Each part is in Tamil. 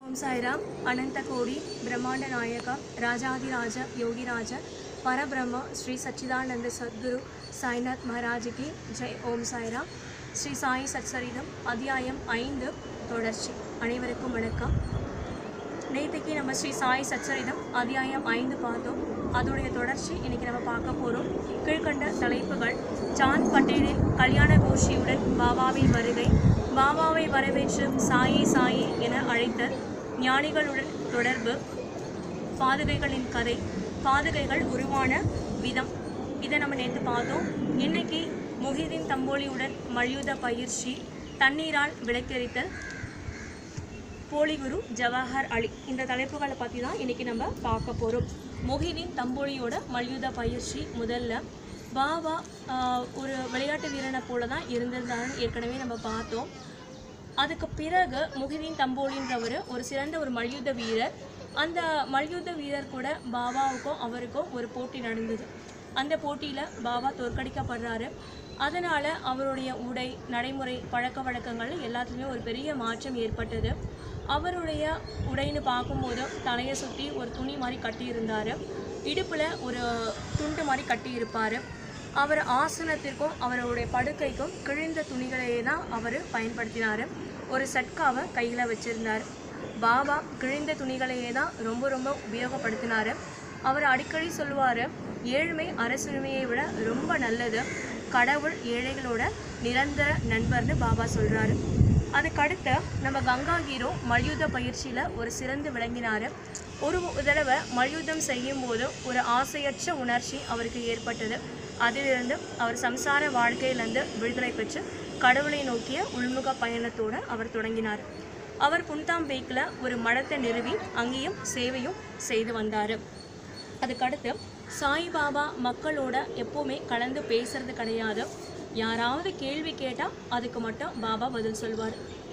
ஓம் சாய்ராம் அனந்த கோடி பிரம்மாண்ட நாயகா ராஜாதிராஜ யோகிராஜ பரபிரம்ம ஸ்ரீ சச்சிதானந்த சத்குரு சாய்நாத் மகாராஜுக்கு ஜெய் ஓம் சாய்ராம் ஸ்ரீ சாய் சச்சரிதம் அத்தியாயம் ஐந்து தொடர்ச்சி அனைவருக்கும் வணக்கம் நேற்றுக்கு நம்ம ஸ்ரீ சாய் சச்சரிதம் அத்தியாயம் ஐந்து பார்த்தோம் அதோடைய தொடர்ச்சி இன்னைக்கு நம்ம பார்க்க போகிறோம் கீழ்கண்ட தலைப்புகள் ஜான் பட்டேலின் கல்யாண கோஷியுடன் பாபாவின் வருகை பாபாவை வரவேற்று சாயி சாயி என அழைத்தல் ஞானிகளுடன் தொடர்பு பாதுகைகளின் கதை பாதுகைகள் உருவான விதம் இதை நம்ம நேற்று பார்த்தோம் இன்னைக்கு முஹிதீன் தம்போலியுடன் மல்யுத்த பயிற்சி தண்ணீரால் விளக்கெரித்தல் போலிகுரு ஜவஹர் அலி இந்த தலைப்புகளை பற்றி தான் இன்றைக்கி நம்ம பார்க்க போகிறோம் மொஹிதீன் தம்போலியோட மல்யுத்த பயிற்சி முதல்ல பாபா ஆஹ், ஒரு விளையாட்டு வீரனை போல தான் இருந்திருந்தாருன்னு ஏற்கனவே நம்ம பார்த்தோம் அதுக்கு பிறகு முஹிதீன் தம்போலின்றவர் ஒரு சிறந்த ஒரு மல்யுத்த வீரர் அந்த மல்யுத்த வீரர் கூட பாபாவுக்கும் அவருக்கும் ஒரு போட்டி நடந்தது அந்த போட்டியில் பாபா தோற்கடிக்கப்படுறாரு அதனால் அவருடைய உடை நடைமுறை பழக்க வழக்கங்கள் எல்லாத்துலேயுமே ஒரு பெரிய மாற்றம் ஏற்பட்டது அவருடைய உடைன்னு பார்க்கும்போது தலையை சுற்றி ஒரு துணி மாதிரி கட்டியிருந்தார் இடுப்பில் ஒரு துண்டு மாதிரி கட்டியிருப்பார் அவர் ஆசனத்திற்கும் அவருடைய படுக்கைக்கும் கிழிந்த துணிகளையே தான் அவர் பயன்படுத்தினார் ஒரு சட்காவை கையில் வச்சிருந்தார் பாபா கிழிந்த துணிகளையே தான் ரொம்ப ரொம்ப உபயோகப்படுத்தினார் அவர் அடிக்கடி சொல்லுவார் ஏழ்மை அரசுரிமையை விட ரொம்ப நல்லது கடவுள் ஏழைகளோட நிரந்தர நண்பர்னு பாபா சொல்கிறாரு அதுக்கடுத்து நம்ம கங்கா ஹீரோ மல்யுத்த பயிற்சியில் ஒரு சிறந்து விளங்கினார் ஒரு தடவை மல்யுத்தம் செய்யும் போது ஒரு ஆசையற்ற உணர்ச்சி அவருக்கு ஏற்பட்டது அதிலிருந்து அவர் சம்சார வாழ்க்கையிலிருந்து விடுதலை பெற்று கடவுளை நோக்கிய உள்முக பயணத்தோடு அவர் தொடங்கினார் அவர் புன்தாம்பேக்கில் ஒரு மடத்தை நிறுவி அங்கேயும் சேவையும் செய்து வந்தார் அதுக்கடுத்து சாய்பாபா மக்களோட எப்போவுமே கலந்து பேசுறது கிடையாது யாராவது கேள்வி கேட்டால் அதுக்கு மட்டும் பாபா பதில் சொல்வார்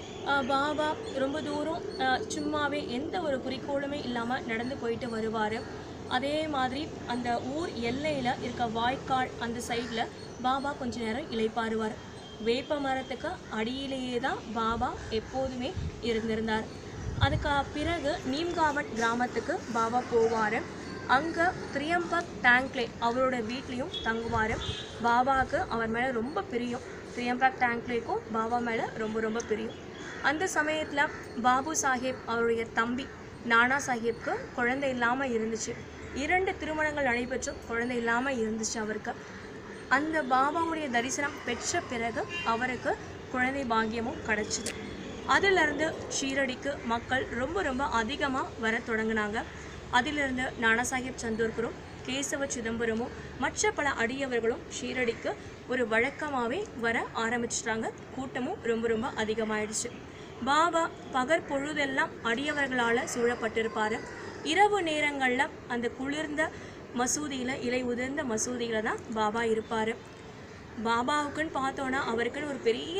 பாபா ரொம்ப தூரம் ஆஹ், சும்மாவே எந்த ஒரு குறிக்கோளுமே இல்லாமல் நடந்து போயிட்டு வருவார் அதே மாதிரி அந்த ஊர் எல்லையில் இருக்க வாய்க்கால் அந்த சைடில் பாபா கொஞ்ச நேரம் இளைப்பாறுவார் வேப்ப மரத்துக்கு அடியிலேயே தான் பாபா எப்போதுமே இருந்திருந்தார் அதுக்கு பிறகு நீம்காவட் கிராமத்துக்கு பாபா போவார் அங்கே திரியம்பக் டேங்க்லே அவரோட வீட்லேயும் தங்குவார் பாபாவுக்கு அவர் மேலே ரொம்ப பிரியம் திரியம்பக் டேங்க்லேக்கும் பாபா மேலே ரொம்ப ரொம்ப பிரியம் அந்த சமயத்தில் பாபு சாஹேப் அவருடைய தம்பி நானா சாஹேப்க்கு குழந்தை இல்லாமல் இருந்துச்சு இரண்டு திருமணங்கள் நடைபெற்றும் குழந்தை இல்லாமல் இருந்துச்சு அவருக்கு அந்த பாபாவுடைய தரிசனம் பெற்ற பிறகு அவருக்கு குழந்தை பாக்கியமும் கிடைச்சிது அதிலிருந்து ஷீரடிக்கு மக்கள் ரொம்ப ரொம்ப அதிகமாக வர தொடங்கினாங்க அதிலிருந்து நானாசாஹிப் சந்தூர்கரும் கேசவ சிதம்பரமும் மற்ற பல அடியவர்களும் ஷீரடிக்கு ஒரு வழக்கமாகவே வர ஆரம்பிச்சிட்டாங்க கூட்டமும் ரொம்ப ரொம்ப அதிகமாயிடுச்சு பாபா பகற்பொழுதெல்லாம் அடியவர்களால் சூழப்பட்டிருப்பார் இரவு நேரங்களில் அந்த குளிர்ந்த மசூதியில் இலை உதிர்ந்த மசூதியில் தான் பாபா இருப்பார் பாபாவுக்குன்னு பார்த்தோன்னா அவருக்குன்னு ஒரு பெரிய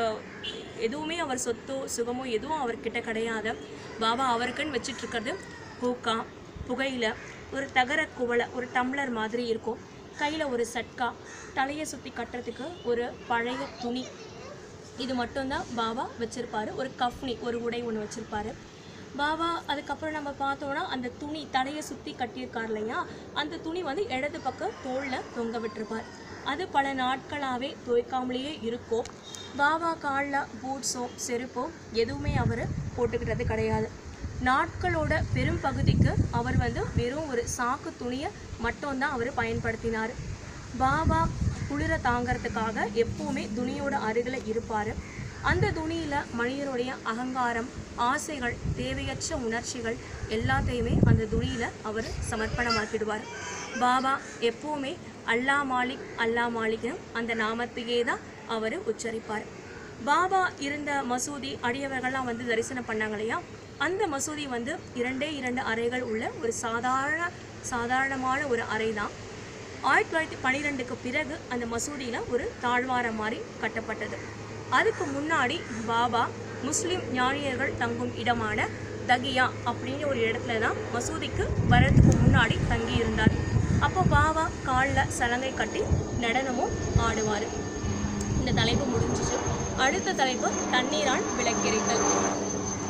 எதுவுமே அவர் சொத்தோ சுகமோ எதுவும் அவர்கிட்ட கிடையாது பாபா அவருக்குன்னு வச்சிட்டு இருக்கிறது ஹூக்கா புகையில ஒரு தகர குவளை ஒரு டம்ளர் மாதிரி இருக்கும் கையில் ஒரு சட்கா தலையை சுற்றி கட்டுறதுக்கு ஒரு பழைய துணி இது மட்டும்தான் பாபா வச்சிருப்பாரு ஒரு கஃப்னி ஒரு உடை ஒன்று வச்சிருப்பாரு பாபா அதுக்கப்புறம் நம்ம பார்த்தோன்னா அந்த துணி தலையை சுற்றி கட்டியிருக்கார் இல்லையா அந்த துணி வந்து இடது பக்கம் தோளில் தொங்க விட்டிருப்பார் அது பல நாட்களாகவே துவைக்காமலேயே இருக்கும் பாபா காலில் பூட்ஸோ செருப்போ எதுவுமே அவர் போட்டுக்கிட்டது கிடையாது நாட்களோட பெரும் பகுதிக்கு அவர் வந்து வெறும் ஒரு சாக்கு துணியை மட்டும்தான் அவர் பயன்படுத்தினார் பாபா குளிர தாங்கிறதுக்காக எப்பவுமே துணியோட அருகில் இருப்பார் அந்த துணியில் மனிதனுடைய அகங்காரம் ஆசைகள் தேவையற்ற உணர்ச்சிகள் எல்லாத்தையுமே அந்த துணியில் அவர் சமர்ப்பணமாக்கிடுவார் பாபா எப்பவுமே அல்லா மாலிக் அல்லா மாலிக்னு அந்த நாமத்தையே தான் அவர் உச்சரிப்பார் பாபா இருந்த மசூதி அடியவர்கள்லாம் வந்து தரிசனம் பண்ணாங்க இல்லையா அந்த மசூதி வந்து இரண்டே இரண்டு அறைகள் உள்ள ஒரு சாதாரண சாதாரணமான ஒரு அறை தான் ஆயிரத்தி தொள்ளாயிரத்தி பன்னிரெண்டுக்கு பிறகு அந்த மசூதியில் ஒரு தாழ்வாரம் மாதிரி கட்டப்பட்டது அதுக்கு முன்னாடி பாபா முஸ்லிம் ஞானியர்கள் தங்கும் இடமான தகியா அப்படின்னு ஒரு இடத்துல தான் மசூதிக்கு வரதுக்கு முன்னாடி தங்கி இருந்தார் அப்போ பாபா காலில் சலங்கை கட்டி நடனமும் ஆடுவார் இந்த தலைப்பு முடிஞ்சிச்சு அடுத்த தலைப்பு தண்ணீரால் விளக்கெரித்தல் ரொம்ப ரொம்ப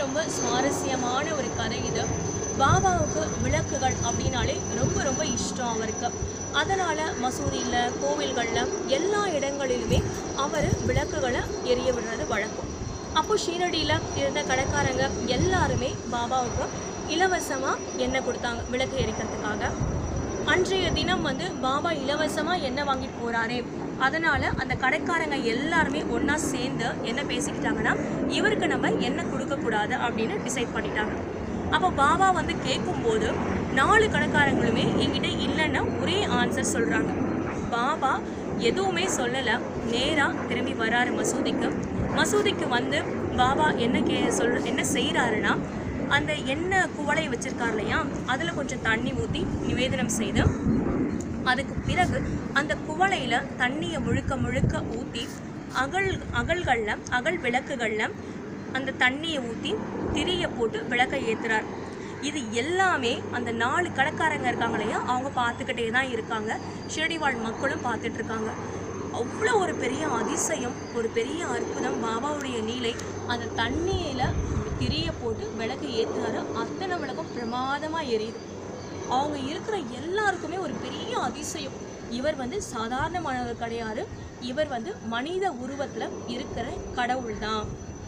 ரொம்ப சுவாரஸ்யமான ஒரு கதை இது பாபாவுக்கு விளக்குகள் அப்படின்னாலே ரொம்ப ரொம்ப இஷ்டம் அவருக்கு அதனால் மசூதியில் கோவில்களில் எல்லா இடங்களிலுமே அவர் விளக்குகளை எரிய விடுறது வழக்கம் அப்போ ஷீரடியில் இருந்த கடைக்காரங்க எல்லாருமே பாபாவுக்கு இலவசமாக எண்ணெய் கொடுத்தாங்க விளக்கு எரிக்கிறதுக்காக அன்றைய தினம் வந்து பாபா இலவசமாக எண்ணெய் வாங்கிட்டு போகிறாரே அதனால் அந்த கடைக்காரங்க எல்லாருமே ஒன்றா சேர்ந்து என்ன பேசிக்கிட்டாங்கன்னா இவருக்கு நம்ம எண்ணெய் கொடுக்கக்கூடாது அப்படின்னு டிசைட் பண்ணிட்டாங்க அப்போ பாபா வந்து கேட்கும்போது நாலு கடைக்காரங்களுமே என்கிட்ட இல்லைன்னா ஒரே ஆன்சர் சொல்கிறாங்க பாபா எதுவுமே சொல்லலை நேராக திரும்பி வராரு மசூதிக்கு மசூதிக்கு வந்து பாபா என்ன கே சொல் என்ன செய்கிறாருன்னா அந்த எண்ணெய் குவளை வச்சிருக்கார் இல்லையா அதில் கொஞ்சம் தண்ணி ஊற்றி நிவேதனம் செய்து அதுக்கு பிறகு அந்த குவளையில் தண்ணியை முழுக்க முழுக்க ஊற்றி அகல் அகல்களில் அகல் விளக்குகளில் அந்த தண்ணியை ஊற்றி திரியை போட்டு விளக்கை ஏற்றுறார் இது எல்லாமே அந்த நாலு கடைக்காரங்க இருக்காங்க இல்லையா அவங்க பார்த்துக்கிட்டே தான் இருக்காங்க ஷிரடி வாழ் மக்களும் பார்த்துட்டு இருக்காங்க அவ்வளோ ஒரு பெரிய அதிசயம் ஒரு பெரிய அற்புதம் பாபாவுடைய நீலை அந்த தண்ணியில் திரியை போட்டு விளக்கு ஏற்றுனாரு அத்தனை விளக்கும் பிரமாதமாக எரியுது அவங்க இருக்கிற எல்லாருக்குமே ஒரு பெரிய அதிசயம் இவர் வந்து சாதாரணமானவர் கிடையாது இவர் வந்து மனித உருவத்தில் இருக்கிற கடவுள் தான்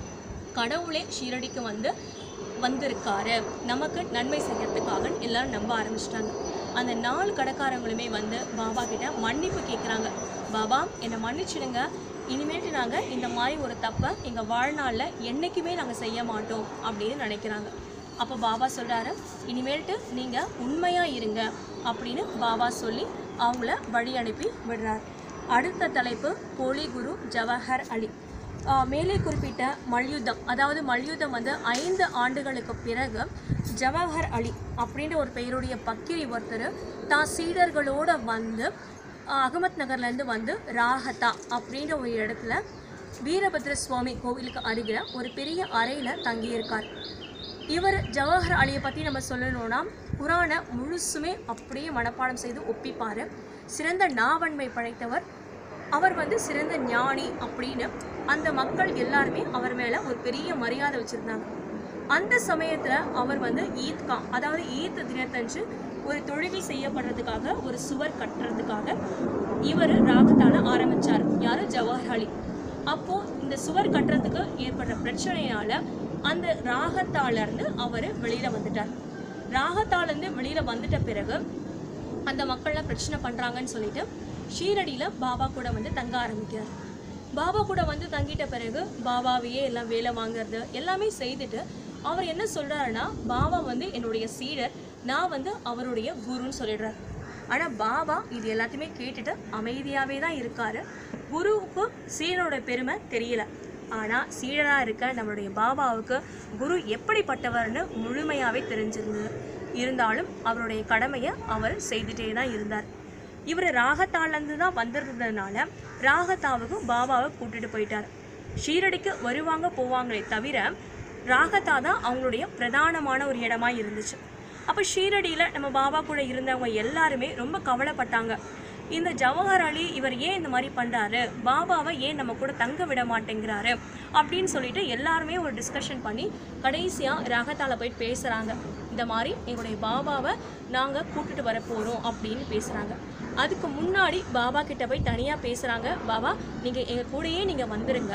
கடவுளே ஷீரடிக்கு வந்து வந்திருக்காரு நமக்கு நன்மை செய்யறதுக்காக எல்லாரும் நம்ப ஆரம்பிச்சிட்டாங்க அந்த நாலு கடைக்காரங்களுமே வந்து பாபா கிட்ட மன்னிப்பு கேட்குறாங்க பாபா என்னை மன்னிச்சிடுங்க இனிமேட்டு நாங்கள் இந்த மாதிரி ஒரு தப்பை எங்கள் வாழ்நாளில் என்றைக்குமே நாங்கள் செய்ய மாட்டோம் அப்படின்னு நினைக்கிறாங்க அப்போ பாபா சொல்கிறாரு இனிமேல்ட்டு நீங்கள் உண்மையாக இருங்க அப்படின்னு பாபா சொல்லி அவங்கள வழி அனுப்பி விடுறார் அடுத்த தலைப்பு போலி குரு ஜவஹர் அலி ஆஹ் மேலே குறிப்பிட்ட மல்யுத்தம் அதாவது மல்யுத்தம் வந்து ஐந்து ஆண்டுகளுக்கு பிறகு ஜவஹர் அலி அப்படின்ற ஒரு பெயருடைய பக்கிரி ஒருத்தர் தான் சீடர்களோட வந்து ஆஹ் அகமத் நகர்லேருந்து வந்து ராகத்தா அப்படின்ற ஒரு இடத்துல வீரபத்ர சுவாமி கோவிலுக்கு அருகில் ஒரு பெரிய அறையில் தங்கியிருக்கார் இவர் ஜவஹர் அலியை பற்றி நம்ம சொல்லணும்னா குரானை முழுசுமே அப்படியே மனப்பாடம் செய்து ஒப்பிப்பார் சிறந்த நாவன்மை படைத்தவர் அவர் வந்து சிறந்த ஞானி அப்படின்னு அந்த மக்கள் எல்லாருமே அவர் மேலே ஒரு பெரிய மரியாதை வச்சுருந்தாங்க அந்த சமயத்தில் அவர் வந்து ஈத்கா அதாவது ஈத் தினத்தன்று ஒரு தொழுகை செய்யப்படுறதுக்காக ஒரு சுவர் கட்டுறதுக்காக இவர் ராகத்தால ஆரம்பிச்சார் யாரு ஜவஹர் அலி அப்போ இந்த சுவர் கட்டுறதுக்கு ஏற்படுற பிரச்சனையால அந்த ராகத்தால இருந்து அவர் வெளியில வந்துட்டார் ராகத்தால இருந்து வெளியில வந்துட்ட பிறகு அந்த மக்கள்லாம் பிரச்சனை பண்றாங்கன்னு சொல்லிட்டு ஷீரடியில பாபா கூட வந்து தங்க ஆரம்பிக்கிறார் பாபா கூட வந்து தங்கிட்ட பிறகு பாபாவையே எல்லாம் வேலை வாங்குறது எல்லாமே செய்துட்டு அவர் என்ன சொல்றாருன்னா பாபா வந்து என்னுடைய சீடர் நான் வந்து அவருடைய குருன்னு சொல்லிடுறார் ஆனா பாபா இது எல்லாத்தையுமே கேட்டுட்டு அமைதியாவே தான் இருக்காரு குருவுக்கு சீடரோட பெருமை தெரியல ஆனா சீடரா இருக்க நம்மளுடைய பாபாவுக்கு குரு எப்படிப்பட்டவர்னு முழுமையாவே தெரிஞ்சிருந்தது இருந்தாலும் அவருடைய கடமையை அவர் செய்துட்டே தான் இருந்தார் இவர் ராகத்தாலேருந்து தான் வந்திருந்ததுனால ராகத்தாவுக்கு பாபாவை கூட்டிட்டு போயிட்டார் ஷீரடிக்கு வருவாங்க போவாங்களே தவிர ராகத்தா தான் அவங்களுடைய பிரதானமான ஒரு இடமா இருந்துச்சு அப்போ ஷீரடியில் நம்ம பாபா கூட இருந்தவங்க எல்லாருமே ரொம்ப கவலைப்பட்டாங்க இந்த ஜவஹர் அலி இவர் ஏன் இந்த மாதிரி பண்ணுறாரு பாபாவை ஏன் நம்ம கூட தங்க விட மாட்டேங்கிறாரு அப்படின்னு சொல்லிட்டு எல்லாருமே ஒரு டிஸ்கஷன் பண்ணி கடைசியாக ராகத்தால போய் பேசுகிறாங்க இந்த மாதிரி எங்களுடைய பாபாவை நாங்கள் கூட்டிட்டு வர போகிறோம் அப்படின்னு பேசுகிறாங்க அதுக்கு முன்னாடி பாபா கிட்ட போய் தனியாக பேசுகிறாங்க பாபா நீங்கள் எங்கள் கூடயே நீங்கள் வந்துருங்க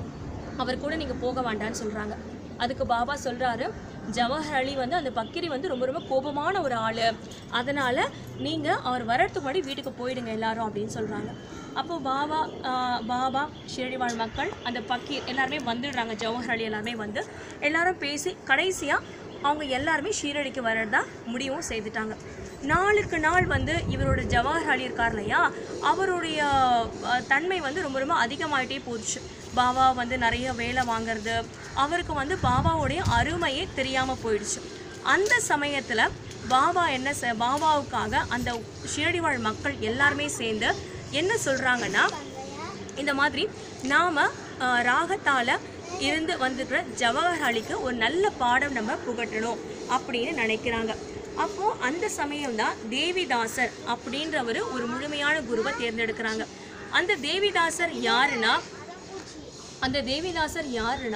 அவர் கூட நீங்கள் போக வேண்டாம்னு சொல்கிறாங்க அதுக்கு பாபா சொல்கிறாரு ஜவஹர் அலி வந்து அந்த பக்கிரி வந்து ரொம்ப ரொம்ப கோபமான ஒரு ஆள் அதனால் நீங்கள் அவர் வர்றதுக்கு முன்னாடி வீட்டுக்கு போயிடுங்க எல்லாரும் அப்படின்னு சொல்கிறாங்க அப்போ பாபா ஆஹ், பாபா ஷிரடி வாழ் மக்கள் அந்த பக்கீர் எல்லாருமே வந்துடுறாங்க ஜவஹர் அலி எல்லாருமே வந்து எல்லாரும் பேசி கடைசியாக அவங்க எல்லாருமே ஷீரடிக்கு வர்றதா முடிவும் செய்துட்டாங்க நாளுக்கு நாள் வந்து இவரோட ஜவஹர் அலி இருக்கார் இல்லையா அவருடைய அஹ், தன்மை வந்து ரொம்ப ரொம்ப அதிகமாயிட்டே போச்சு பாபா வந்து நிறைய வேலை வாங்குறது அவருக்கு வந்து பாபாவுடைய அருமையே தெரியாமல் போயிடுச்சு அந்த சமயத்தில் பாபா என்ன செ பாபாவுக்காக அந்த ஷிரடி வாழ் மக்கள் எல்லாருமே சேர்ந்து என்ன சொல்கிறாங்கன்னா இந்த மாதிரி நாம் ராகத்தால் இருந்து வந்துடுற ஜவஹர் அலிக்கு ஒரு நல்ல பாடம் நம்ம புகட்டணும் அப்படின்னு நினைக்கிறாங்க அப்போது அந்த சமயம் தான் தேவிதாசர் அப்படின்றவர் ஒரு முழுமையான குருவை தேர்ந்தெடுக்கிறாங்க அந்த தேவிதாசர் யாருன்னா அந்த தேவிதாசர் யாருன்னா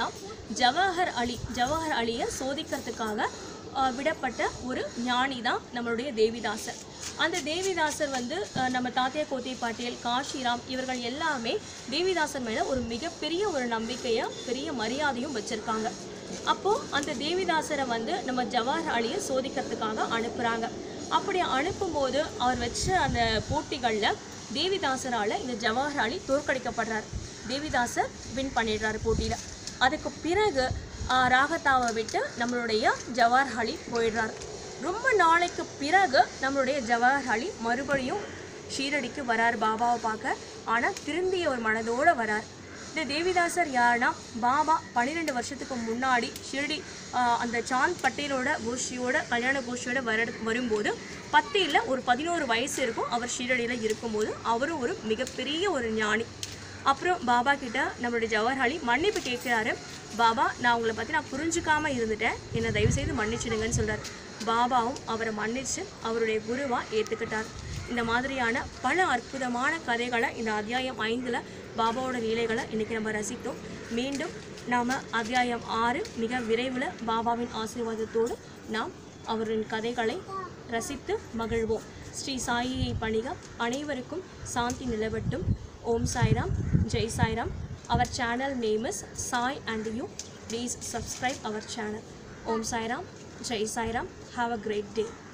ஜவஹர் அலி ஜவஹர் அலியை சோதிக்கிறதுக்காக ஆஹ், விடப்பட்ட ஒரு ஞானி தான் நம்மளுடைய தேவிதாசர் அந்த தேவிதாசர் வந்து ஆஹ், நம்ம தாத்தியா கோத்தை பாட்டியல் காஷிராம் இவர்கள் எல்லாமே தேவிதாசர் மேலே ஒரு மிகப்பெரிய ஒரு நம்பிக்கையை பெரிய மரியாதையும் வச்சுருக்காங்க அப்போது அந்த தேவிதாசரை வந்து நம்ம ஜவஹர் அலியை சோதிக்கிறதுக்காக அனுப்புகிறாங்க அப்படி அனுப்பும்போது அவர் வச்ச அந்த போட்டிகளில் தேவிதாசரால் இந்த ஜவஹர் அலி தோற்கடிக்கப்படுறார் தேவிதாசர் வின் பண்ணிடுறாரு போட்டியில் அதுக்கு பிறகு ஆஹ், ராகத்தாவை விட்டு நம்மளுடைய ஜவஹர் அலி போயிடுறார் ரொம்ப நாளைக்கு பிறகு நம்மளுடைய ஜவஹர் அலி மறுபடியும் ஷீரடிக்கு வரார் பாபாவை பார்க்க ஆனால் திருந்திய ஒரு மனதோடு வரார் இந்த தேவிதாசர் யாருன்னா பாபா பன்னிரெண்டு வருஷத்துக்கு முன்னாடி ஷிரடி ஆஹ், அந்த சாந்த் பட்டேலோட கோஷ்டியோட கல்யாண கோஷ்டியோட வர வரும்போது பத்து இல்லை ஒரு பதினோரு வயசு இருக்கும் அவர் ஷீரடியில் இருக்கும்போது அவரும் ஒரு மிகப்பெரிய ஒரு ஞானி அப்புறம் பாபா கிட்ட நம்மளுடைய ஜவஹர் அலி மன்னிப்பு கேட்குறாரு பாபா நான் உங்களை பற்றி நான் புரிஞ்சுக்காம இருந்துட்டேன் என்னை தயவு செய்து மன்னிச்சிடுங்கன்னு சொல்றாரு பாபாவும் அவரை மன்னிச்சு அவருடைய குருவாக ஏற்றுக்கிட்டார் இந்த மாதிரியான பல அற்புதமான கதைகளை இந்த அத்தியாயம் ஐந்தில் பாபாவோட லீலைகளை இன்றைக்கி நம்ம ரசித்தோம் மீண்டும் நாம் அத்தியாயம் ஆறு மிக விரைவில் பாபாவின் ஆசீர்வாதத்தோடு நாம் அவரின் கதைகளை ரசித்து மகிழ்வோம் ஸ்ரீ சாயியை பணிக அனைவருக்கும் சாந்தி நிலவட்டும் ஓம் சாய்ராம் ஜெய் Sairam our channel name is Sai and you please subscribe our channel Om Sairam ஜெய் Sairam have a great day